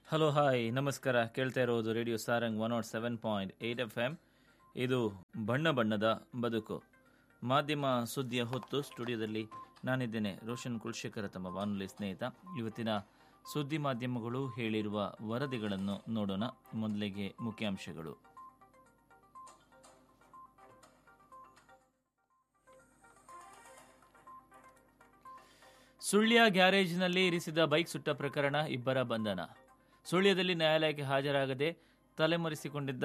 hello hi ನಮಸ್ಕಾರ ಕೇಳ್ತಾ ಇರೋದು radio Sarang one not seven point eight F M ಇದು ಬಣ್ಣ ಬಣ್ಣದ ಬದುಕು ಮಾಧ್ಯಮ ಸುದ್ದಿಯ ಹೊತ್ತು ಸ್ಟುಡಿಯೋದಲ್ಲಿ ನಾನಿದ್ದೇನೆ ರೋಷನ್ ಕುಲ್ಶೇಖರ ತಮ್ಮ ಬಾನುಲಿ ಸ್ನೇಹಿತ ಇವತ್ತಿನ ಸುದ್ದಿ ಮಾಧ್ಯಮಗಳು ಹೇಳಿರುವ ವರದಿಗಳನ್ನು ನೋಡೋಣ ಮೊದಲಿಗೆ ಮುಖ್ಯಾಂಶಗಳು ಸುಳ್ಯ ಗ್ಯಾರೇಜ್ನಲ್ಲಿ ಇರಿಸಿದ ಬೈಕ್ ಸುಟ್ಟ ಪ್ರಕರಣ ಇಬ್ಬರ ಬಂಧನ ಸುಳ್ಯದಲ್ಲಿ ನ್ಯಾಯಾಲಯಕ್ಕೆ ಹಾಜರಾಗದೆ ತಲೆಮರೆಸಿಕೊಂಡಿದ್ದ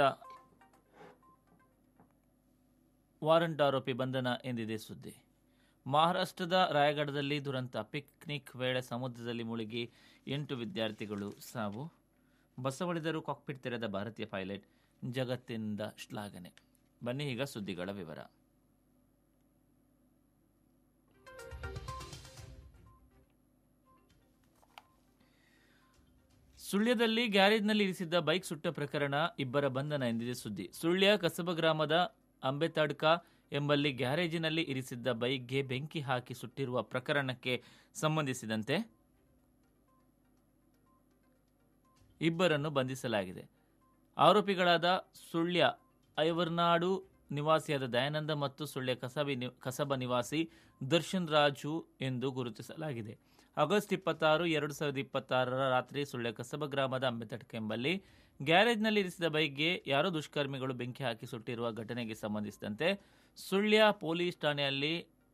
ವಾರಂಟ್ ಆರೋಪಿ ಬಂಧನ ಎಂದಿದೆ ಸುದ್ದಿ ಮಹಾರಾಷ್ಟ್ರದ ರಾಯಗಢದಲ್ಲಿ ದುರಂತ ಪಿಕ್ನಿಕ್ ವೇಳೆ ಸಮುದ್ರದಲ್ಲಿ ಮುಳುಗಿ ಎಂಟು ವಿದ್ಯಾರ್ಥಿಗಳು ಸಾವು ಬಸವಳಿದರು ಕಾಕ್ಪಿಟ್ ತೆರೆದ ಭಾರತೀಯ ಪೈಲಟ್ ಜಗತ್ತಿನಿಂದ ಶ್ಲಾಘನೆ ಬನ್ನಿ ಈಗ ಸುದ್ದಿಗಳ ವಿವರ ಸುಳ್ಯದಲ್ಲಿ ಗ್ಯಾರೇಜ್ನಲ್ಲಿ ಇರಿಸಿದ್ದ ಬೈಕ್ ಸುಟ್ಟ ಪ್ರಕರಣ ಇಬ್ಬರ ಬಂಧನ ಎಂದಿದೆ ಸುದ್ದಿ ಸುಳ್ಯ ಕಸಬ ಗ್ರಾಮದ ಅಂಬೆತಾಡ್ಕ ಎಂಬಲ್ಲಿ ಗ್ಯಾರೇಜಿನಲ್ಲಿ ಇರಿಸಿದ್ದ ಬೈಕ್ಗೆ ಬೆಂಕಿ ಹಾಕಿ ಸುಟ್ಟಿರುವ ಪ್ರಕರಣಕ್ಕೆ ಸಂಬಂಧಿಸಿದಂತೆ ಇಬ್ಬರನ್ನು ಬಂಧಿಸಲಾಗಿದೆ ಆರೋಪಿಗಳಾದ ಸುಳ್ಯ ಐವರ್ನಾಡು ನಿವಾಸಿಯಾದ ದಯಾನಂದ ಮತ್ತು ಸುಳ್ಯ ಕಸಬಿ ನಿ- ಕಸಬ ನಿವಾಸಿ ದರ್ಶನ್ ರಾಜು ಎಂದು ಗುರುತಿಸಲಾಗಿದೆ ಆಗಸ್ಟ್ ಇಪ್ಪತ್ತಾರು ಎರಡು ಸಾವಿರದ ಇಪ್ಪತ್ತಾರರ ರಾತ್ರಿ ಸುಳ್ಯ ಕಸಬ ಗ್ರಾಮದ ಅಂಬೆತಟ್ಕ ಎಂಬಲ್ಲಿ ಗ್ಯಾರೇಜ್ನಲ್ಲಿ ಇರಿಸಿದ ಬೈಕ್ಗೆ ಯಾರೋ ದುಷ್ಕರ್ಮಿಗಳು ಬೆಂಕಿ ಹಾಕಿ ಸುಟ್ಟಿರುವ ಘಟನೆಗೆ ಸಂಬಂಧಿಸಿದಂತೆ ಸುಳ್ಯ ಪೊಲೀಸ್ ಠಾಣೆಯಲ್ಲಿ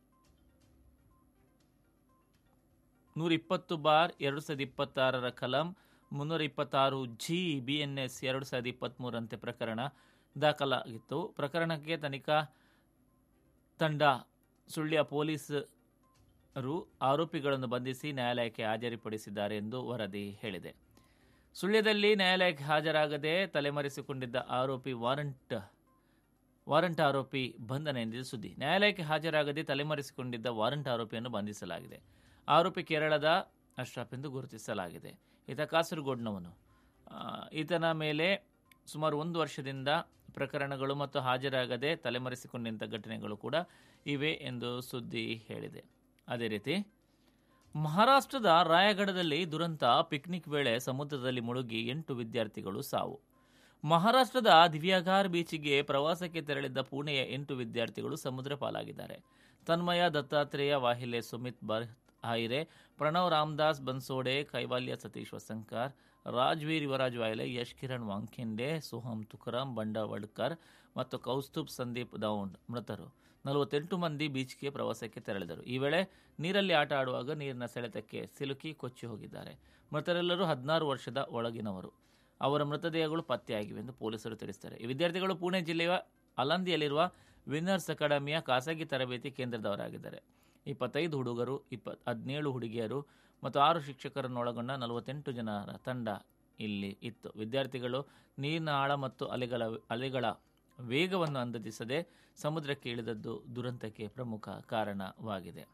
ನೂರ ಇಪ್ಪತ್ತು ಬಾರ್ ಎರಡು ಸಾವಿರದ ಇಪ್ಪತ್ತಾರರ ಕಲಂ ಮುನ್ನೂರ ಇಪ್ಪತ್ತಾರು ಜಿ ಬಿ ಎನ್ ಎಸ್ ಎರಡು ಸಾವಿರದ ಇಪ್ಪತ್ತ್ಮೂರರಂತೆ ಪ್ರಕರಣ ದಾಖಲಾಗಿತ್ತು ಪ್ರಕರಣಕ್ಕೆ ತನಿಖಾ ತಂಡ ಸುಳ್ಯ ಪೊಲೀಸರು ಆರೋಪಿಗಳನ್ನು ಬಂಧಿಸಿ ನ್ಯಾಯಾಲಯಕ್ಕೆ ಹಾಜರುಪಡಿಸಿದ್ದಾರೆ ಎಂದು ವರದಿ ಹೇಳಿದೆ ಸುಳ್ಯದಲ್ಲಿ ನ್ಯಾಯಾಲಯಕ್ಕೆ ಹಾಜರಾಗದೆ ತಲೆಮರೆಸಿಕೊಂಡಿದ್ದ ಆರೋಪಿ ವಾರಂಟ್ ವಾರಂಟ್ ಆರೋಪಿ ಬಂಧನ ಎಂದಿದೆ ಸುದ್ದಿ ನ್ಯಾಯಾಲಯಕ್ಕೆ ಹಾಜರಾಗದೆ ತಲೆಮರೆಸಿಕೊಂಡಿದ್ದ ವಾರಂಟ್ ಆರೋಪಿಯನ್ನು ಬಂಧಿಸಲಾಗಿದೆ ಆರೋಪಿ ಕೇರಳದ ಅಶ್ರಫ್ ಎಂದು ಗುರುತಿಸಲಾಗಿದೆ ಈತ ಕಾಸರಗೋಡ್ನವನು ಆ, ಈತನ ಮೇಲೆ ಸುಮಾರು ಒಂದು ವರ್ಷದಿಂದ ಪ್ರಕರಣಗಳು ಮತ್ತು ಹಾಜರಾಗದೆ ತಲೆಮರೆಸಿಕೊಂಡಿದ್ದ ಘಟನೆಗಳು ಕೂಡ ಇವೆ ಎಂದು ಸುದ್ದಿ ಹೇಳಿದೆ ಅದೇ ರೀತಿ ಮಹಾರಾಷ್ಟ್ರದ ರಾಯಗಢದಲ್ಲಿ ದುರಂತ ಪಿಕ್ನಿಕ್ ವೇಳೆ ಸಮುದ್ರದಲ್ಲಿ ಮುಳುಗಿ ಎಂಟು ವಿದ್ಯಾರ್ಥಿಗಳು ಸಾವು ಮಹಾರಾಷ್ಟ್ರದ ದಿವ್ಯಾಗಾರ್ ಬೀಚಿಗೆ ಪ್ರವಾಸಕ್ಕೆ ತೆರಳಿದ್ದ ಪುಣೆಯ ಎಂಟು ವಿದ್ಯಾರ್ಥಿಗಳು ಸಮುದ್ರ ಪಾಲಾಗಿದ್ದಾರೆ ತನ್ಮಯ ದತ್ತಾತ್ರೇಯ ವಾಹಿಲೆ ಸುಮಿತ್ ಬರ್ ಹಾಯಿರೆ ಪ್ರಣವ್ ರಾಮದಾಸ್ ಬನ್ಸೋಡೆ ಕೈವಾಲ್ಯ ಸತೀಶ್ ವಸಂಕರ್ ರಾಜ್ವೀರ್ ಯುವರಾಜ್ ವಾಯ್ಲೆ ಯಶ್ ಕಿರಣ್ ವಾಂಖೆಂಡೆ ಸೋಹಂ ತುಕರಾಮ್ ಬಂಡವಡ್ಕರ್ ಮತ್ತು ಕೌಸ್ತುಬ್ ಸಂದೀಪ್ ದೌಂಡ್ ಮೃತರು ನಲವತ್ತೆಂಟು ಮಂದಿ ಬೀಚ್ಗೆ ಪ್ರವಾಸಕ್ಕೆ ತೆರಳಿದರು ಈ ವೇಳೆ ನೀರಲ್ಲಿ ಆಟ ಆಡುವಾಗ ನೀರಿನ ಸೆಳೆತಕ್ಕೆ ಸಿಲುಕಿ ಕೊಚ್ಚಿ ಹೋಗಿದ್ದಾರೆ ಮೃತರೆಲ್ಲರೂ ಹದಿನಾರು ವರ್ಷದ ಒಳಗಿನವರು ಅವರ ಮೃತದೇಹಗಳು ಪತ್ತೆಯಾಗಿವೆ ಎಂದು ಪೊಲೀಸರು ತಿಳಿಸಿದ್ದಾರೆ ಈ ವಿದ್ಯಾರ್ಥಿಗಳು ಪುಣೆ ಜಿಲ್ಲೆಯ ಅಲಂದಿಯಲ್ಲಿರುವ ವಿನ್ನರ್ಸ್ ಅಕಾಡೆಮಿಯ ಖಾಸಗಿ ತರಬೇತಿ ಕೇಂದ್ರದವರಾಗಿದ್ದಾರೆ ಇಪ್ಪತ್ತೈದು ಹುಡುಗರು ಇಪ್ಪ ಹದಿನೇಳು ಹುಡುಗಿಯರು ಮತ್ತು ಆರು ಶಿಕ್ಷಕರನ್ನು ಒಳಗೊಂಡ ನಲವತ್ತೆಂಟು ಜನರ ತಂಡ ಇಲ್ಲಿ ಇತ್ತು ವಿದ್ಯಾರ್ಥಿಗಳು ನೀರಿನ ಆಳ ಮತ್ತು ಅಲೆಗಳ ಅಲೆಗಳ ವೇಗವನ್ನು ಅಂದಾಜಿಸದೆ ಸಮುದ್ರಕ್ಕೆ ಇಳಿದದ್ದು ದುರಂತಕ್ಕೆ ಪ್ರಮುಖ ಕಾರಣವಾಗಿದೆ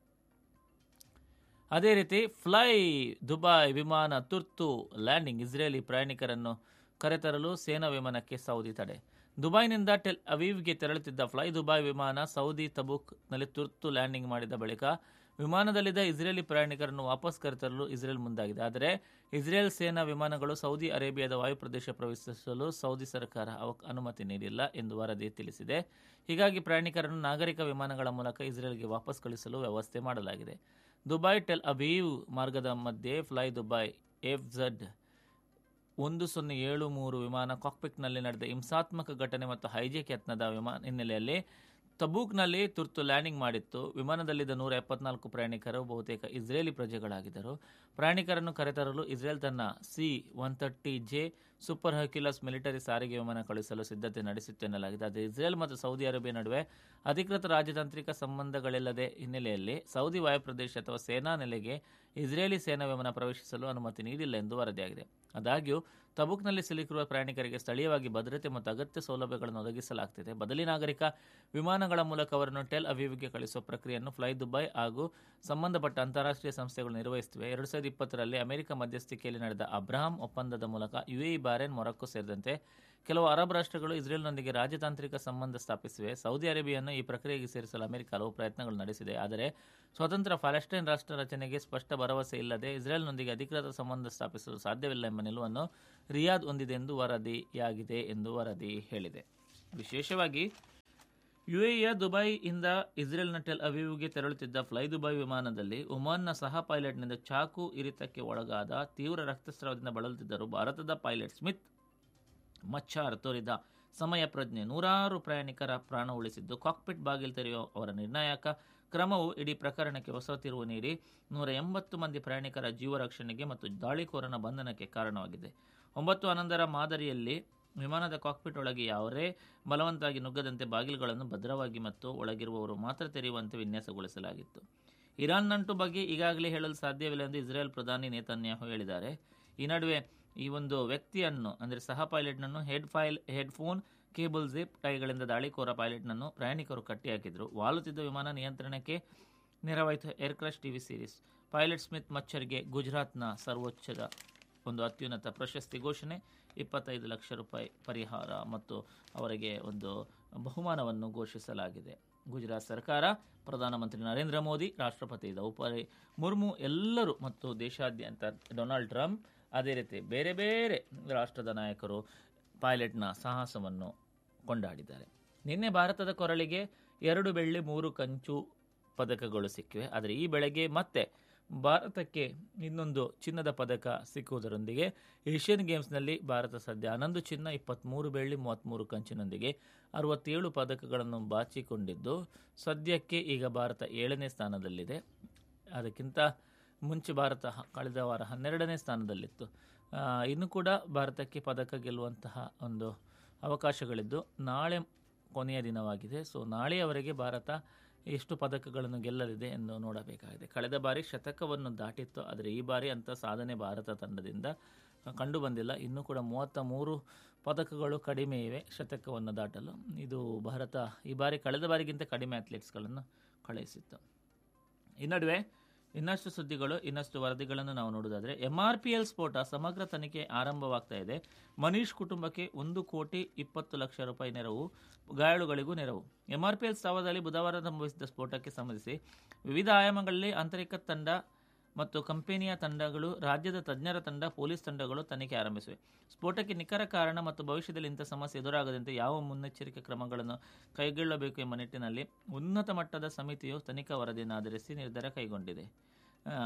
ಅದೇ ರೀತಿ ಫ್ಲೈ ದುಬೈ ವಿಮಾನ ತುರ್ತು ಲ್ಯಾಂಡಿಂಗ್ ಇಸ್ರೇಲಿ ಪ್ರಯಾಣಿಕರನ್ನು ಕರೆತರಲು ಸೇನಾ ವಿಮಾನಕ್ಕೆ ಸೌದಿ ತಡೆ ದುಬೈನಿಂದ ಟೆಲ್ ಅವೀವ್ಗೆ ತೆರಳುತ್ತಿದ್ದ ಫ್ಲೈ ದುಬೈ ವಿಮಾನ ಸೌದಿ ತಬುಕ್ನಲ್ಲಿ ತುರ್ತು ಲ್ಯಾಂಡಿಂಗ್ ಮಾಡಿದ ಬಳಿಕ ವಿಮಾನದಲ್ಲಿದ್ದ ಇಸ್ರೇಲಿ ಪ್ರಯಾಣಿಕರನ್ನು ವಾಪಸ್ ಕರೆತರಲು ಇಸ್ರೇಲ್ ಮುಂದಾಗಿದೆ ಆದರೆ ಇಸ್ರೇಲ್ ಸೇನಾ ವಿಮಾನಗಳು ಸೌದಿ ಅರೇಬಿಯಾದ ವಾಯುಪ್ರದೇಶ ಪ್ರವೇಶಿಸಲು ಸೌದಿ ಸರ್ಕಾರ ಅವಕ್ ಅನುಮತಿ ನೀಡಿಲ್ಲ ಎಂದು ವರದಿ ತಿಳಿಸಿದೆ ಹೀಗಾಗಿ ಪ್ರಯಾಣಿಕರನ್ನು ನಾಗರಿಕ ವಿಮಾನಗಳ ಮೂಲಕ ಇಸ್ರೇಲ್ಗೆ ವಾಪಸ್ ಕಳಿಸಲು ವ್ಯವಸ್ಥೆ ಮಾಡಲಾಗಿದೆ ದುಬೈ ಟೆಲ್ ಅವೀವ್ ಮಾರ್ಗದ ಮಧ್ಯೆ ಫ್ಲೈ ದುಬೈ ಎಫ್ ಝಡ್ ಒಂದು ಸೊನ್ನೆ ಏಳು ಮೂರು ವಿಮಾನ ಕಾಕ್ಪಿಟ್ನಲ್ಲಿ ನಡೆದ ಹಿಂಸಾತ್ಮಕ ಘಟನೆ ಮತ್ತು ಹೈಜೆಕ್ ಯತ್ನದ ವಿಮಾನ ಹಿನ್ನೆಲೆಯಲ್ಲಿ ತಬೂಕ್ನಲ್ಲಿ ತುರ್ತು ಲ್ಯಾಂಡಿಂಗ್ ಮಾಡಿತ್ತು ವಿಮಾನದಲ್ಲಿದ್ದ ನೂರ ಎಪ್ಪತ್ನಾಲ್ಕು ಪ್ರಯಾಣಿಕರು ಬಹುತೇಕ ಇಸ್ರೇಲಿ ಪ್ರಜೆಗಳಾಗಿದ್ದರು ಪ್ರಯಾಣಿಕರನ್ನು ಕರೆತರಲು ಇಸ್ರೇಲ್ ತನ್ನ C one thirty J super Hercules military ಸಾರಿಗೆ ವಿಮಾನ ಕಳುಹಿಸಲು ಸಿದ್ಧತೆ ನಡೆಸಿತ್ತು ಎನ್ನಲಾಗಿದೆ ಆದರೆ ಇಸ್ರೇಲ್ ಮತ್ತು ಸೌದಿ ಅರೇಬಿಯಾ ನಡುವೆ ಅಧಿಕೃತ ರಾಜತಾಂತ್ರಿಕ ಸಂಬಂಧಗಳಿಲ್ಲದೆ ಹಿನ್ನೆಲೆಯಲ್ಲಿ ಸೌದಿ ವಾಯುಪ್ರದೇಶ ಅಥವಾ ಸೇನಾ ನೆಲೆಗೆ ಇಸ್ರೇಲಿ ಸೇನಾ ವಿಮಾನ ಪ್ರವೇಶಿಸಲು ಅನುಮತಿ ನೀಡಿಲ್ಲ ಎಂದು ವರದಿಯಾಗಿದೆ ಆದಾಗ್ಯೂ ತಬುಕ್ನಲ್ಲಿ ಸಿಲುಕಿರುವ ಪ್ರಯಾಣಿಕರಿಗೆ ಸ್ಥಳೀಯವಾಗಿ ಭದ್ರತೆ ಮತ್ತು ಅಗತ್ಯ ಸೌಲಭ್ಯಗಳನ್ನು ಒದಗಿಸಲಾಗುತ್ತಿದೆ ಬದಲಿ ನಾಗರಿಕ ವಿಮಾನಗಳ ಮೂಲಕ ಅವರನ್ನು ಟೆಲ್ ಅವೀವ್ಗೆ ಕಳಿಸುವ ಪ್ರಕ್ರಿಯೆಯನ್ನು ಫ್ಲೈ ದುಬೈ ಹಾಗೂ ಸಂಬಂಧಪಟ್ಟ ಅಂತಾರಾಷ್ಟ್ರೀಯ ಸಂಸ್ಥೆಗಳು ನಿರ್ವಹಿಸುತ್ತಿವೆ ಎರಡು ಸಾವಿರದ ಇಪ್ಪತ್ತರಲ್ಲಿ ಅಮೆರಿಕ ಮಧ್ಯಸ್ಥಿಕೆಯಲ್ಲಿ ನಡೆದ ಅಬ್ರಹಾಂ ಒಪ್ಪಂದದ ಮೂಲಕ ಯುಎಇ ಬಾರೇನ್ ಮೊರಕ್ಕೊ ಸೇರಿದಂತೆ ಕೆಲವು ಅರಬ್ ರಾಷ್ಟ್ರಗಳು ಇಸ್ರೇಲ್ನೊಂದಿಗೆ ರಾಜತಾಂತ್ರಿಕ ಸಂಬಂಧ ಸ್ಥಾಪಿಸಿವೆ ಸೌದಿ ಅರೇಬಿಯನ್ನು ಈ ಪ್ರಕ್ರಿಯೆಗೆ ಸೇರಿಸಲು ಅಮೆರಿಕ ಹಲವು ಪ್ರಯತ್ನಗಳು ನಡೆಸಿದೆ ಆದರೆ ಸ್ವತಂತ್ರ ಪ್ಯಾಲೆಸ್ಟೈನ್ ರಾಷ್ಟ್ರ ರಚನೆಗೆ ಸ್ಪಷ್ಟ ಭರವಸೆ ಇಲ್ಲದೆ ಇಸ್ರೇಲ್ನೊಂದಿಗೆ ಅಧಿಕೃತ ಸಂಬಂಧ ಸ್ಥಾಪಿಸಲು ಸಾಧ್ಯವಿಲ್ಲ ಎಂಬ ನಿಲುವನ್ನು ರಿಯಾದ್ ಹೊಂದಿದೆ ಎಂದು ವರದಿಯಾಗಿದೆ ಎಂದು ವರದಿ ಹೇಳಿದೆ ವಿಶೇಷವಾಗಿ ಯುಎಇಯ ದುಬೈಯಿಂದ ಇಸ್ರೇಲ್ನ ಟೆಲ್ ಅವೀವ್ಗೆ ತೆರಳುತ್ತಿದ್ದ ಫ್ಲೈ ದುಬೈ ವಿಮಾನದಲ್ಲಿ ಒಮಾನ್ನ ಸಹ ಪೈಲಟ್ನಿಂದ ಚಾಕು ಇರಿತಕ್ಕೆ ಒಳಗಾದ ತೀವ್ರ ರಕ್ತಸ್ರಾವದಿಂದ ಬಳಲುತ್ತಿದ್ದರು ಭಾರತದ ಪೈಲಟ್ ಸ್ಮಿತ್ ಮಚ್ಚಾರ್ ತೋರಿದ ಸಮಯ ಪ್ರಜ್ಞೆ ನೂರಾರು ಪ್ರಯಾಣಿಕರ ಪ್ರಾಣ ಉಳಿಸಿದ್ದು ಕಾಕ್ಪಿಟ್ ಬಾಗಿಲು ತೆರೆಯುವ ಅವರ ನಿರ್ಣಾಯಕ ಕ್ರಮವು ಇಡೀ ಪ್ರಕರಣಕ್ಕೆ ಹೊಸ ತಿರುವು ನೀಡಿ ನೂರ ಎಂಬತ್ತು ಮಂದಿ ಪ್ರಯಾಣಿಕರ ಜೀವ ರಕ್ಷಣೆಗೆ ಮತ್ತು ದಾಳಿಕೋರನ ಬಂಧನಕ್ಕೆ ಕಾರಣವಾಗಿದೆ ಒಂಬತ್ತು ಹನ್ನೊಂದರ ಮಾದರಿಯಲ್ಲಿ ವಿಮಾನದ ಕಾಕ್ಪಿಟ್ ಒಳಗೆ ಯಾವರೇ ಬಲವಂತವಾಗಿ ನುಗ್ಗದಂತೆ ಬಾಗಿಲುಗಳನ್ನು ಭದ್ರವಾಗಿ ಮತ್ತು ಒಳಗಿರುವವರು ಮಾತ್ರ ತೆರೆಯುವಂತೆ ವಿನ್ಯಾಸಗೊಳಿಸಲಾಗಿತ್ತು ಇರಾನ್ ನಂಟು ಬಗ್ಗೆ ಈಗಾಗಲೇ ಹೇಳಲು ಸಾಧ್ಯವಿಲ್ಲ ಎಂದು ಇಸ್ರೇಲ್ ಪ್ರಧಾನಿ ನೇತನ್ಯಾಹು ಹೇಳಿದ್ದಾರೆ ಈ ನಡುವೆ ಈ ಒಂದು ವ್ಯಕ್ತಿಯನ್ನು ಅಂದರೆ ಸಹ ಪೈಲಟ್ನನ್ನು head file headphone cable zip ಟೈಗಳಿಂದ ದಾಳಿಕೋರ ಪೈಲಟ್ನನ್ನು ಪ್ರಯಾಣಿಕರು ಕಟ್ಟಿಹಾಕಿದರು ವಾಲುತ್ತಿದ್ದ ವಿಮಾನ ನಿಯಂತ್ರಣಕ್ಕೆ ನೆರವಾಯಿತು air crash TV series pilot Smith ಮಚ್ಚರ್ಗೆ ಗುಜರಾತ್ನ ಸರ್ವೋಚ್ಚದ ಒಂದು ಅತ್ಯುನ್ನತ ಪ್ರಶಸ್ತಿ ಘೋಷಣೆ ಇಪ್ಪತ್ತೈದು ಲಕ್ಷ ರೂಪಾಯಿ ಪರಿಹಾರ ಮತ್ತು ಅವರಿಗೆ ಒಂದು ಬಹುಮಾನವನ್ನು ಘೋಷಿಸಲಾಗಿದೆ ಗುಜರಾತ್ ಸರ್ಕಾರ ಪ್ರಧಾನಮಂತ್ರಿ ನರೇಂದ್ರ ಮೋದಿ ರಾಷ್ಟ್ರಪತಿ ದ್ರೌಪದಿ ಮುರ್ಮು ಎಲ್ಲರೂ ಮತ್ತು ದೇಶಾದ್ಯಂತ ಡೊನಾಲ್ಡ್ ಟ್ರಂಪ್ ಅದೇ ರೀತಿ ಬೇರೆ ಬೇರೆ ರಾಷ್ಟ್ರದ ನಾಯಕರು ಪೈಲಟ್ನ ಸಾಹಸವನ್ನು ಕೊಂಡಾಡಿದ್ದಾರೆ ನಿನ್ನೆ ಭಾರತದ ಕೊರಳಿಗೆ ಎರಡು ಬೆಳ್ಳಿ ಮೂರು ಕಂಚು ಪದಕಗಳು ಸಿಕ್ಕಿವೆ ಆದರೆ ಈ ಬೆಳಗ್ಗೆ ಮತ್ತೆ ಭಾರತಕ್ಕೆ ಇನ್ನೊಂದು ಚಿನ್ನದ ಪದಕ ಸಿಕ್ಕುವುದರೊಂದಿಗೆ ಏಷ್ಯನ್ ಗೇಮ್ಸ್ನಲ್ಲಿ ಭಾರತ ಸದ್ಯ ಹನ್ನೊಂದು ಚಿನ್ನ ಇಪ್ಪತ್ತ್ಮೂರು ಬೆಳ್ಳಿ ಮೂವತ್ತ್ಮೂರು ಕಂಚಿನೊಂದಿಗೆ ಅರವತ್ತೇಳು ಪದಕಗಳನ್ನು ಬಾಚಿಕೊಂಡಿದ್ದು ಸದ್ಯಕ್ಕೆ ಈಗ ಭಾರತ ಏಳನೇ ಸ್ಥಾನದಲ್ಲಿದೆ ಅದಕ್ಕಿಂತ ಮುಂಚೆ ಭಾರತ ಹ- ಕಳೆದ ವಾರ ಹನ್ನೆರಡನೇ ಸ್ಥಾನದಲ್ಲಿತ್ತು ಆ, ಇನ್ನು ಕೂಡ ಭಾರತಕ್ಕೆ ಪದಕ ಗೆಲ್ಲುವಂತಹ ಒಂದು ಅವಕಾಶಗಳಿದ್ದು ನಾಳೆ ಕೊನೆಯ ದಿನವಾಗಿದೆ ಸೊ ನಾಳೆಯವರೆಗೆ ಭಾರತ ಎಷ್ಟು ಪದಕಗಳನ್ನು ಗೆಲ್ಲಲಿದೆ ಎಂದು ನೋಡಬೇಕಾಗಿದೆ ಕಳೆದ ಬಾರಿ ಶತಕವನ್ನು ದಾಟಿತ್ತು ಆದರೆ ಈ ಬಾರಿ ಅಂಥ ಸಾಧನೆ ಭಾರತ ತಂಡದಿಂದ ಕಂಡು ಬಂದಿಲ್ಲ ಇನ್ನೂ ಕೂಡ ಮೂವತ್ತ ಮೂರು ಪದಕಗಳು ಕಡಿಮೆ ಇವೆ ಶತಕವನ್ನು ದಾಟಲು ಇದು ಭಾರತ ಈ ಬಾರಿ ಕಳೆದ ಬಾರಿಗಿಂತ ಕಡಿಮೆ ಅಥ್ಲೆಟ್ಸ್ಗಳನ್ನು ಕಳುಹಿಸಿತ್ತು ಈ ನಡುವೆ ಇನ್ನಷ್ಟು ಸುದ್ದಿಗಳು ಇನ್ನಷ್ಟು ವರದಿಗಳನ್ನು ನಾವು ನೋಡೋದಾದ್ರೆ ಎಂಆರ್ಪಿಎಲ್ ಸ್ಫೋಟ ಸಮಗ್ರ ತನಿಖೆ ಆರಂಭವಾಗ್ತಾ ಇದೆ ಮನೀಶ್ ಕುಟುಂಬಕ್ಕೆ ಒಂದು ಕೋಟಿ ಇಪ್ಪತ್ತು ಲಕ್ಷ ರೂಪಾಯಿ ನೆರವು ಗಾಯಾಳುಗಳಿಗೂ ನೆರವು ಎಂಆರ್ಪಿಎಲ್ ಸ್ಥಾವರದಲ್ಲಿ ಬುಧವಾರ ಸಂಭವಿಸಿದ ಸ್ಫೋಟಕ್ಕೆ ಸಂಬಂಧಿಸಿ ವಿವಿಧ ಆಯಾಮಗಳಲ್ಲಿ ಆಂತರಿಕ ತಂಡ ಮತ್ತು ಕಂಪನಿಯ ತಂಡಗಳು ರಾಜ್ಯದ ತಜ್ಞರ ತಂಡ ಪೊಲೀಸ್ ತಂಡಗಳು ತನಿಖೆ ಆರಂಭಿಸಿವೆ ಸ್ಫೋಟಕ್ಕೆ ನಿಖರ ಕಾರಣ ಮತ್ತು ಭವಿಷ್ಯದಲ್ಲಿ ಇಂಥ ಸಮಸ್ಯೆ ಎದುರಾಗದಂತೆ ಯಾವ ಮುನ್ನೆಚ್ಚರಿಕೆ ಕ್ರಮಗಳನ್ನು ಕೈಗೊಳ್ಳಬೇಕು ಎಂಬ ನಿಟ್ಟಿನಲ್ಲಿ ಉನ್ನತ ಮಟ್ಟದ ಸಮಿತಿಯು ತನಿಖಾ ವರದಿಯನ್ನು ಆಧರಿಸಿ ನಿರ್ಧಾರ ಕೈಗೊಂಡಿದೆ ಆ,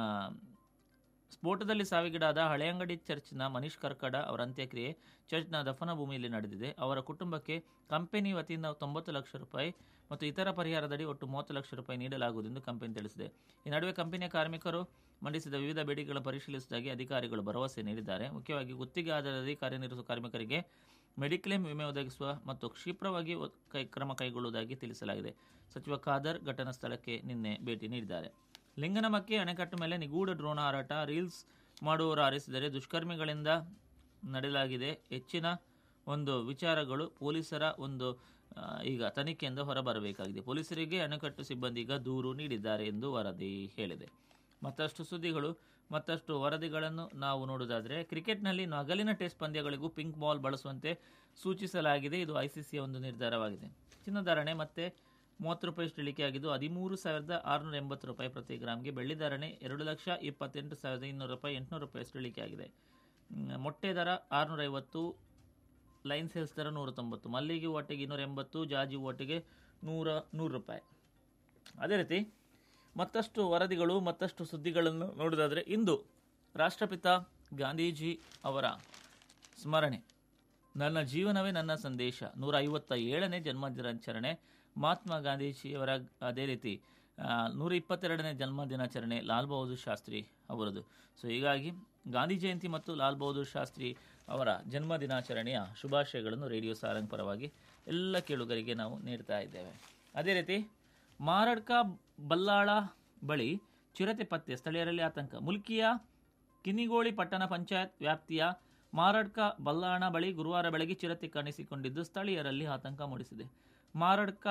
ಸ್ಫೋಟದಲ್ಲಿ ಸಾವಿಗೀಡಾದ ಹಳೆಯಂಗಡಿ ಚರ್ಚ್ನ ಮನೀಶ್ ಕರ್ಕಡ ಅವರ ಅಂತ್ಯಕ್ರಿಯೆ ಚರ್ಚ್ನ ದಫನ ಭೂಮಿಯಲ್ಲಿ ನಡೆದಿದೆ ಅವರ ಕುಟುಂಬಕ್ಕೆ ಕಂಪನಿ ವತಿಯಿಂದ ತೊಂಬತ್ತು ಲಕ್ಷ ರೂಪಾಯಿ ಮತ್ತು ಇತರ ಪರಿಹಾರದಡಿ ಒಟ್ಟು ಮೂವತ್ತು ಲಕ್ಷ ರೂಪಾಯಿ ನೀಡಲಾಗುವುದು ಎಂದು ಕಂಪನಿ ತಿಳಿಸಿದೆ ಈ ನಡುವೆ ಕಂಪನಿಯ ಕಾರ್ಮಿಕರು ಮಂಡಿಸಿದ ವಿವಿಧ ಬೇಡಿಕೆಗಳನ್ನು ಪರಿಶೀಲಿಸುವುದಾಗಿ ಅಧಿಕಾರಿಗಳು ಭರವಸೆ ನೀಡಿದ್ದಾರೆ ಮುಖ್ಯವಾಗಿ ಗುತ್ತಿಗೆ ಆಧಾರದಲ್ಲಿ ಕಾರ್ಯನಿರ್ವಹಿಸುವ ಕಾರ್ಮಿಕರಿಗೆ ಮೆಡಿಕ್ಲೇಮ್ ವಿಮೆ ಒದಗಿಸುವ ಮತ್ತು ಕ್ಷಿಪ್ರವಾಗಿ ಒ- ಕೈ ಕ್ರಮ ಕೈಗೊಳ್ಳುವುದಾಗಿ ತಿಳಿಸಲಾಗಿದೆ ಸಚಿವ ಖಾದರ್ ಘಟನಾ ಸ್ಥಳಕ್ಕೆ ನಿನ್ನೆ ಭೇಟಿ ನೀಡಿದ್ದಾರೆ ಲಿಂಗನಮಕ್ಕಿ ಅಣೆಕಟ್ಟು ಮೇಲೆ ನಿಗೂಢ ಡ್ರೋನ್ ಹಾರಾಟ ರೀಲ್ಸ್ ಮಾಡುವವರು ಆರಿಸಿದರೆ ದುಷ್ಕರ್ಮಿಗಳಿಂದ ನಡೆಯಲಾಗಿದೆ ಹೆಚ್ಚಿನ ಒಂದು ವಿಚಾರಗಳು ಪೊಲೀಸರ ಒಂದು ಆ, ಈಗ ತನಿಖೆಯಿಂದ ಹೊರಬರಬೇಕಾಗಿದೆ ಪೊಲೀಸರಿಗೆ ಅಣೆಕಟ್ಟು ಸಿಬ್ಬಂದಿ ಈಗ ದೂರು ನೀಡಿದ್ದಾರೆ ಎಂದು ವರದಿ ಹೇಳಿದೆ ಮತ್ತಷ್ಟು ಸುದ್ದಿಗಳು ಮತ್ತಷ್ಟು ವರದಿಗಳನ್ನು ನಾವು ನೋಡುವುದಾದರೆ ಕ್ರಿಕೆಟ್ನಲ್ಲಿ ನಗಲಿನ ಟೆಸ್ಟ್ ಪಂದ್ಯಗಳಿಗೂ ಪಿಂಕ್ ಬಾಲ್ ಬಳಸುವಂತೆ ಸೂಚಿಸಲಾಗಿದೆ ಇದು ಐಸಿಸಿಯ ಒಂದು ನಿರ್ಧಾರವಾಗಿದೆ ಚಿನ್ನಧಾರಣೆ ಮತ್ತೆ ಮೂವತ್ತು ರೂಪಾಯಿಯಷ್ಟು ಇಳಿಕೆಯಾಗಿದ್ದು ಹದಿಮೂರು ಸಾವಿರದ ಆರುನೂರ ಎಂಬತ್ತು ರೂಪಾಯಿ ಪ್ರತಿ ಗ್ರಾಮ್ಗೆ ಬೆಳ್ಳಿ ಧಾರಣೆ ಎರಡು ಲಕ್ಷ ಇಪ್ಪತ್ತೆಂಟು ಸಾವಿರದ ಇನ್ನೂರು ರೂಪಾಯಿ ಎಂಟುನೂರು ರೂಪಾಯಿಯಷ್ಟು ಇಳಿಕೆಯಾಗಿದೆ ಮ್, ಮೊಟ್ಟೆ ದರ ಆರುನೂರ ಐವತ್ತು ಲೈನ್ ಸೇಲ್ಸ್ ದರ ನೂರ ತೊಂಬತ್ತು ಮಲ್ಲಿಗೆ ಒಟ್ಟಿಗೆ ಇನ್ನೂರ ಎಂಬತ್ತು ಜಾಜಿ ಒಟ್ಟಿಗೆ ನೂರ ನೂರು ರೂಪಾಯಿ ಅದೇ ರೀತಿ ಮತ್ತಷ್ಟು ವರದಿಗಳು ಮತ್ತಷ್ಟು ಸುದ್ದಿಗಳನ್ನು ನೋಡೋದಾದರೆ ಇಂದು ರಾಷ್ಟ್ರಪಿತ ಗಾಂಧೀಜಿ ಅವರ ಸ್ಮರಣೆ ನನ್ನ ಜೀವನವೇ ನನ್ನ ಸಂದೇಶ ನೂರ ಐವತ್ತ ಏಳನೇ ಜನ್ಮದಿನಾಚರಣೆ ಮಹಾತ್ಮ ಗಾಂಧೀಜಿಯವರ ಅದೇ ರೀತಿ ಆ, ನೂರ ಇಪ್ಪತ್ತೆರಡನೇ ಜನ್ಮ ದಿನಾಚರಣೆ ಲಾಲ್ ಬಹದ್ದೂರ್ ಶಾಸ್ತ್ರಿ ಅವರದು ಸೊ ಹೀಗಾಗಿ ಗಾಂಧಿ ಜಯಂತಿ ಮತ್ತು ಲಾಲ್ ಬಹದ್ದೂರ್ ಶಾಸ್ತ್ರಿ ಅವರ ಜನ್ಮ ದಿನಾಚರಣೆಯ ಶುಭಾಶಯಗಳನ್ನು ರೇಡಿಯೋ ಸಾರಂಗ್ ಪರವಾಗಿ ಎಲ್ಲ ಕೇಳುಗರಿಗೆ ನಾವು ನೀಡ್ತಾ ಇದ್ದೇವೆ ಅದೇ ರೀತಿ ಮಾರಡ್ಕ ಬಲ್ಲಾಳ ಬಳಿ ಚಿರತೆ ಪತ್ತೆ ಸ್ಥಳೀಯರಲ್ಲಿ ಆತಂಕ ಮುಲ್ಕಿಯ ಕಿನಿಗೋಳಿ ಪಟ್ಟಣ ಪಂಚಾಯತ್ ವ್ಯಾಪ್ತಿಯ ಮಾರಡ್ಕ ಬಲ್ಲಾಣ ಬಳಿ ಗುರುವಾರ ಬೆಳಗ್ಗೆ ಚಿರತೆ ಕಾಣಿಸಿಕೊಂಡಿದ್ದು ಸ್ಥಳೀಯರಲ್ಲಿ ಆತಂಕ ಮೂಡಿಸಿದೆ ಮಾರಡ್ಕ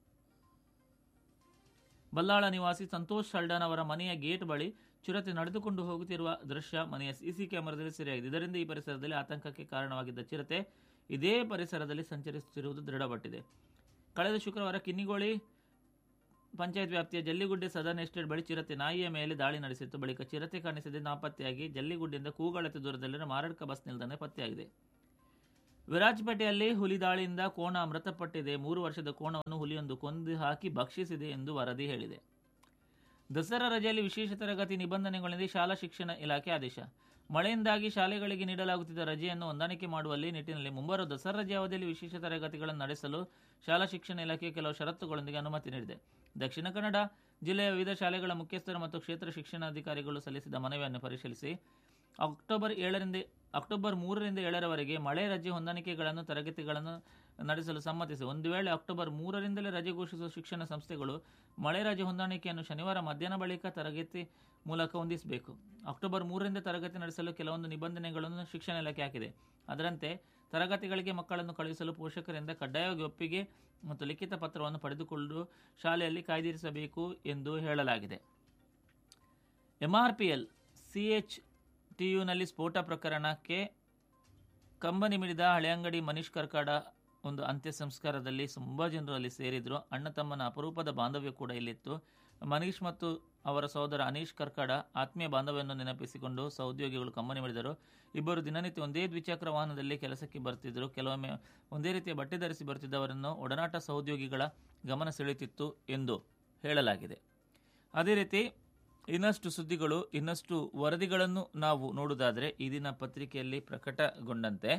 ಬಲ್ಲಾಳ ನಿವಾಸಿ ಸಂತೋಷ್ ಸಲ್ಡನ್ ಅವರ ಮನೆಯ ಗೇಟ್ ಬಳಿ ಚಿರತೆ ನಡೆದುಕೊಂಡು ಹೋಗುತ್ತಿರುವ ದೃಶ್ಯ ಮನೆಯ ಸಿಸಿ ಕ್ಯಾಮೆರಾದಲ್ಲಿ ಸೆರೆಯಾಗಿದೆ ಇದರಿಂದ ಈ ಪರಿಸರದಲ್ಲಿ ಆತಂಕಕ್ಕೆ ಕಾರಣವಾಗಿದ್ದ ಚಿರತೆ ಇದೇ ಪರಿಸರದಲ್ಲಿ ಸಂಚರಿಸುತ್ತಿರುವುದು ದೃಢಪಟ್ಟಿದೆ ಕಳೆದ ಶುಕ್ರವಾರ ಕಿನ್ನಿಗೋಳಿ ಪಂಚಾಯತ್ ವ್ಯಾಪ್ತಿಯ ಜಲ್ಲಿಗುಡ್ಡೆ ಸದರ್ನ್ ಎಸ್ಟೇಟ್ ಬಳಿ ಚಿರತೆ ನಾಯಿಯ ಮೇಲೆ ದಾಳಿ ನಡೆಸಿತ್ತು ಬಳಿಕ ಚಿರತೆ ಕಾಣಿಸದೆ ನಾಪತ್ತೆಯಾಗಿ ಜಲ್ಲಿಗುಡ್ಡೆಯಿಂದ ಕೂಗಳತೆ ದೂರದಲ್ಲಿರುವ ಮಾರಡ್ಕ ಬಸ್ ನಿಲ್ದಾಣ ಪತ್ತೆಯಾಗಿದೆ ವಿರಾಜಪೇಟೆಯಲ್ಲಿ ಹುಲಿ ದಾಳಿಯಿಂದ ಕೋಣ ಮೃತಪಟ್ಟಿದೆ ಮೂರು ವರ್ಷದ ಕೋಣವನ್ನು ಹುಲಿಯೊಂದು ಕೊಂದು ಹಾಕಿ ಭಕ್ಷಿಸಿದೆ ಎಂದು ವರದಿ ಹೇಳಿದೆ ದಸರಾ ರಜೆಯಲ್ಲಿ ವಿಶೇಷ ತರಗತಿ ನಿಬಂಧನೆಗಳೊಂದಿಗೆ ಶಾಲಾ ಶಿಕ್ಷಣ ಇಲಾಖೆ ಆದೇಶ ಮಳೆಯಿಂದಾಗಿ ಶಾಲೆಗಳಿಗೆ ನೀಡಲಾಗುತ್ತಿದ್ದ ರಜೆಯನ್ನು ಹೊಂದಾಣಿಕೆ ಮಾಡುವಲ್ಲಿ ನಿಟ್ಟಿನಲ್ಲಿ ಮುಂಬರುವ ದಸರಾ ರಜೆ ಅವಧಿಯಲ್ಲಿ ವಿಶೇಷ ತರಗತಿಗಳನ್ನು ನಡೆಸಲು ಶಾಲಾ ಶಿಕ್ಷಣ ಇಲಾಖೆ ಕೆಲವು ಷರತ್ತುಗಳೊಂದಿಗೆ ಅನುಮತಿ ನೀಡಿದೆ ದಕ್ಷಿಣ ಕನ್ನಡ ಜಿಲ್ಲೆಯ ವಿವಿಧ ಶಾಲೆಗಳ ಮುಖ್ಯಸ್ಥರು ಮತ್ತು ಕ್ಷೇತ್ರ ಶಿಕ್ಷಣಾಧಿಕಾರಿಗಳು ಸಲ್ಲಿಸಿದ ಮನವಿಯನ್ನು ಪರಿಶೀಲಿಸಿ ಅಕ್ಟೋಬರ್ ಏಳರಿಂದ ಅಕ್ಟೋಬರ್ ಮೂರರಿಂದ ಏಳರವರೆಗೆ ಮಳೆ ರಜೆ ಹೊಂದಾಣಿಕೆಗಳನ್ನು ತರಗತಿಗಳನ್ನು ನಡೆಸಲು ಸಮ್ಮತಿಸಿ ಒಂದು ವೇಳೆ ಅಕ್ಟೋಬರ್ ಮೂರರಿಂದಲೇ ರಜೆ ಘೋಷಿಸುವ ಶಿಕ್ಷಣ ಸಂಸ್ಥೆಗಳು ಮಳೆ ರಜೆ ಹೊಂದಾಣಿಕೆಯನ್ನು ಶನಿವಾರ ಮಧ್ಯಾಹ್ನ ಬಳಿಕ ತರಗತಿ ಮೂಲಕ ಹೊಂದಿಸಬೇಕು ಅಕ್ಟೋಬರ್ ಮೂರರಿಂದ ತರಗತಿ ನಡೆಸಲು ಕೆಲವೊಂದು ನಿಬಂಧನೆಗಳನ್ನು ಶಿಕ್ಷಣ ಇಲಾಖೆ ಹಾಕಿದೆ ಅದರಂತೆ ತರಗತಿಗಳಿಗೆ ಮಕ್ಕಳನ್ನು ಕಳುಹಿಸಲು ಪೋಷಕರಿಂದ ಕಡ್ಡಾಯವಾಗಿ ಒಪ್ಪಿಗೆ ಮತ್ತು ಲಿಖಿತ ಪತ್ರವನ್ನು ಪಡೆದುಕೊಂಡು ಶಾಲೆಯಲ್ಲಿ ಕಾಯ್ದಿರಿಸಬೇಕು ಎಂದು ಹೇಳಲಾಗಿದೆ ಎಂಆರ್ಪಿಎಲ್ ಸಿಎಚ್ ಟಿಯುನಲ್ಲಿ ಸ್ಫೋಟ ಪ್ರಕರಣಕ್ಕೆ ಕಂಬನಿ ಮಿಡಿದ ಹಳೆಯಂಗಡಿ ಮನೀಶ್ ಕರ್ಕಾಡ ಒಂದು ಅಂತ್ಯ ಸಂಸ್ಕಾರದಲ್ಲಿ ತುಂಬ ಜನರು ಅಲ್ಲಿ ಸೇರಿದ್ರು ಅಣ್ಣ ತಮ್ಮನ ಅಪರೂಪದ ಬಾಂಧವ್ಯ ಕೂಡ ಇಲ್ಲಿತ್ತು ಮನೀಶ್ ಮತ್ತು ಅವರ ಸಹೋದರ ಅನೀಶ್ ಕರ್ಕಾಡ ಆತ್ಮೀಯ ಬಾಂಧವ್ಯವನ್ನು ನೆನಪಿಸಿಕೊಂಡು ಸಹೋದ್ಯೋಗಿಗಳು ಕಂಬನಿ ಮಿಡಿದರು ಇಬ್ಬರು ದಿನನಿತ್ಯ ಒಂದೇ ದ್ವಿಚಕ್ರ ವಾಹನದಲ್ಲಿ ಕೆಲಸಕ್ಕೆ ಬರ್ತಿದ್ದರು ಕೆಲವೊಮ್ಮೆ ಒಂದೇ ರೀತಿಯ ಬಟ್ಟೆ ಧರಿಸಿ ಬರ್ತಿದ್ದವರನ್ನು ಒಡನಾಟ ಸಹೋದ್ಯೋಗಿಗಳ ಗಮನ ಸೆಳೆಯುತ್ತಿತ್ತು ಎಂದು ಹೇಳಲಾಗಿದೆ ಅದೇ ರೀತಿ ಇನ್ನಷ್ಟು ಸುದ್ದಿಗಳು ಇನ್ನಷ್ಟು ವರದಿಗಳನ್ನು ನಾವು ನೋಡುವುದಾದರೆ ಈ ದಿನ ಪತ್ರಿಕೆಯಲ್ಲಿ ಪ್ರಕಟಗೊಂಡಂತೆ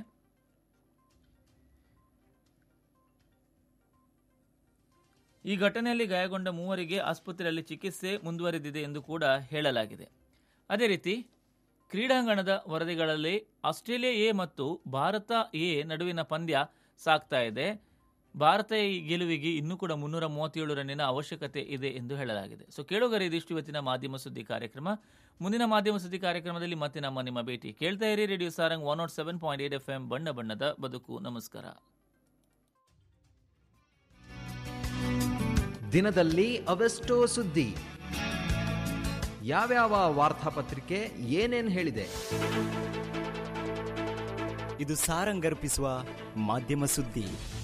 ಈ ಘಟನೆಯಲ್ಲಿ ಗಾಯಗೊಂಡ ಮೂವರಿಗೆ ಆಸ್ಪತ್ರೆಯಲ್ಲಿ ಚಿಕಿತ್ಸೆ ಮುಂದುವರೆದಿದೆ ಎಂದು ಕೂಡ ಹೇಳಲಾಗಿದೆ ಅದೇ ರೀತಿ ಕ್ರೀಡಾಂಗಣದ ವರದಿಗಳಲ್ಲಿ ಆಸ್ಟ್ರೇಲಿಯಾ ಎ ಮತ್ತು ಭಾರತ ಎ ನಡುವಿನ ಪಂದ್ಯ ಸಾಗ್ತಾ ಇದೆ ಭಾರತ ಈ ಗೆಲುವಿಗೆ ಇನ್ನೂ ಕೂಡ ಮುನ್ನೂರ ಮೂವತ್ತೇಳು ರನ್ನಿನ ಅವಶ್ಯಕತೆ ಇದೆ ಎಂದು ಹೇಳಲಾಗಿದೆ ಸೊ ಕೇಳುಗರೆ ಇದಿಷ್ಟು ಇವತ್ತಿನ ಮಾಧ್ಯಮ ಸುದ್ದಿ ಕಾರ್ಯಕ್ರಮ ಮುಂದಿನ ಮಾಧ್ಯಮ ಸುದ್ದಿ ಕಾರ್ಯಕ್ರಮದಲ್ಲಿ ಮತ್ತೆ ನಮ್ಮ ನಿಮ್ಮ ಭೇಟಿ ಕೇಳ್ತಾ ಇರಿ radio Sarang one not seven point eight F M ಬಣ್ಣ ಬಣ್ಣದ ಬದುಕು ನಮಸ್ಕಾರ ದಿನದಲ್ಲಿ ಅವೆಷ್ಟೋ ಸುದ್ದಿ ಯಾವ್ಯಾವ ವಾರ್ತಾಪತ್ರಿಕೆ ಏನೇನ್ ಹೇಳಿದೆ ಇದು ಸಾರಂಗರ್ಪಿಸುವ ಮಾಧ್ಯಮ ಸುದ್ದಿ